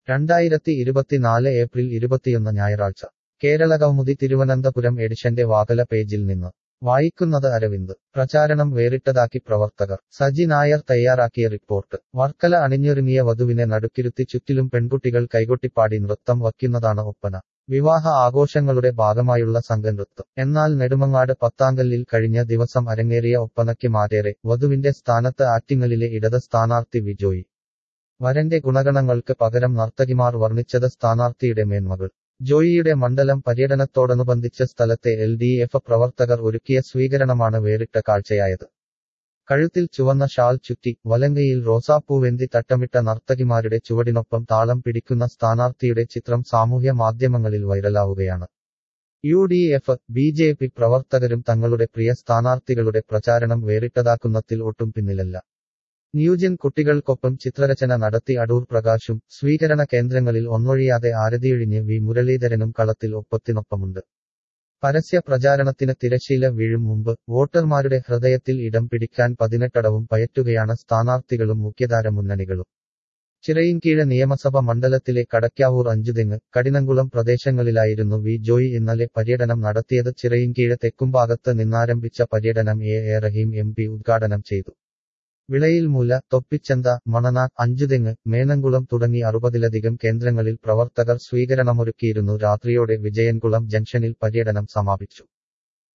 രണ്ടായിരത്തി ഇരുപത്തിനാല് ഏപ്രിൽ ഇരുപത്തിയൊന്ന് ഞായറാഴ്ച കേരള കൗമുദി തിരുവനന്തപുരം എഡിഷന്റെ വാകല പേജിൽ നിന്ന് വായിക്കുന്നത് അരവിന്ദ് പ്രചാരണം വേറിട്ടതാക്കി പ്രവർത്തകർ സജി നായർ തയ്യാറാക്കിയ റിപ്പോർട്ട് വർക്കല അണിഞ്ഞൊരുങ്ങിയ വധുവിനെ നടുക്കിരുത്തി ചുറ്റിലും പെൺകുട്ടികൾ കൈകൊട്ടിപ്പാടി നൃത്തം വയ്ക്കുന്നതാണ് ഒപ്പന വിവാഹ ആഘോഷങ്ങളുടെ ഭാഗമായുള്ള സംഘനൃത്തം എന്നാൽ നെടുമങ്ങാട് പത്താങ്കല്ലിൽ കഴിഞ്ഞ ദിവസം അരങ്ങേറിയ ഒപ്പനയ്ക്ക് മാറ്റേറെ വധുവിന്റെ സ്ഥാനത്ത് ആറ്റിങ്ങലിലെ ഇടത് സ്ഥാനാർത്ഥി വിജോയി വരന്റെ ഗുണഗണങ്ങൾക്ക് പകരം നർത്തകിമാർ വർണ്ണിച്ചത് സ്ഥാനാർത്ഥിയുടെ മേന്മകൾ ജോയിയുടെ മണ്ഡലം പര്യടനത്തോടനുബന്ധിച്ച സ്ഥലത്തെ എൽ ഡി എഫ് പ്രവർത്തകർ ഒരുക്കിയ സ്വീകരണമാണ് വേറിട്ട കാഴ്ചയായത് കഴുത്തിൽ ചുവന്ന ഷാൾ ചുറ്റി വലങ്കയിൽ റോസാപ്പൂവെന്തി തട്ടമിട്ട നർത്തകിമാരുടെ ചുവടിനൊപ്പം താളം പിടിക്കുന്ന സ്ഥാനാർത്ഥിയുടെ ചിത്രം സാമൂഹ്യ മാധ്യമങ്ങളിൽ വൈറലാവുകയാണ് U D F B J P പ്രവർത്തകരും തങ്ങളുടെ പ്രിയ സ്ഥാനാർത്ഥികളുടെ പ്രചാരണം വേറിട്ടതാക്കുന്നതിൽ ഒട്ടും പിന്നിലല്ല ന്യൂജൻ കുട്ടികൾക്കൊപ്പം ചിത്രരചന നടത്തി അടൂർ പ്രകാശും സ്വീകരണ കേന്ദ്രങ്ങളിൽ ഒന്നൊഴിയാതെ ആരതിയൊഴിഞ്ഞ് വി മുരളീധരനും കളത്തിൽ ഒപ്പത്തിനൊപ്പമുണ്ട് പരസ്യ പ്രചാരണത്തിന് തിരശീല വീഴും മുമ്പ് വോട്ടർമാരുടെ ഹൃദയത്തിൽ ഇടം പിടിക്കാൻ പതിനെട്ടടവും പയറ്റുകയാണ് സ്ഥാനാർത്ഥികളും മുഖ്യധാര മുന്നണികളും ചിറയിൻകീഴ് നിയമസഭ മണ്ഡലത്തിലെ കടക്കാവൂർ അഞ്ചുതെങ്ങ് കടിനംകുളം പ്രദേശങ്ങളിലായിരുന്നു വി ജോയി ഇന്നലെ പര്യടനം നടത്തിയത് ചിറയിൻകീഴ് തെക്കുംഭാഗത്ത് നിന്നാരംഭിച്ച പര്യടനം A A Rahim M P ഉദ്ഘാടനം ചെയ്തു വിളയിൽമൂല തൊപ്പിച്ചന്ത മണന അഞ്ചുതെങ്ങ് മേനംകുളം തുടങ്ങി അറുപതിലധികം കേന്ദ്രങ്ങളിൽ പ്രവർത്തകർ സ്വീകരണമൊരുക്കിയിരുന്നു രാത്രിയോടെ വിജയൻകുളം ജംഗ്ഷനിൽ പര്യടനം സമാപിച്ചു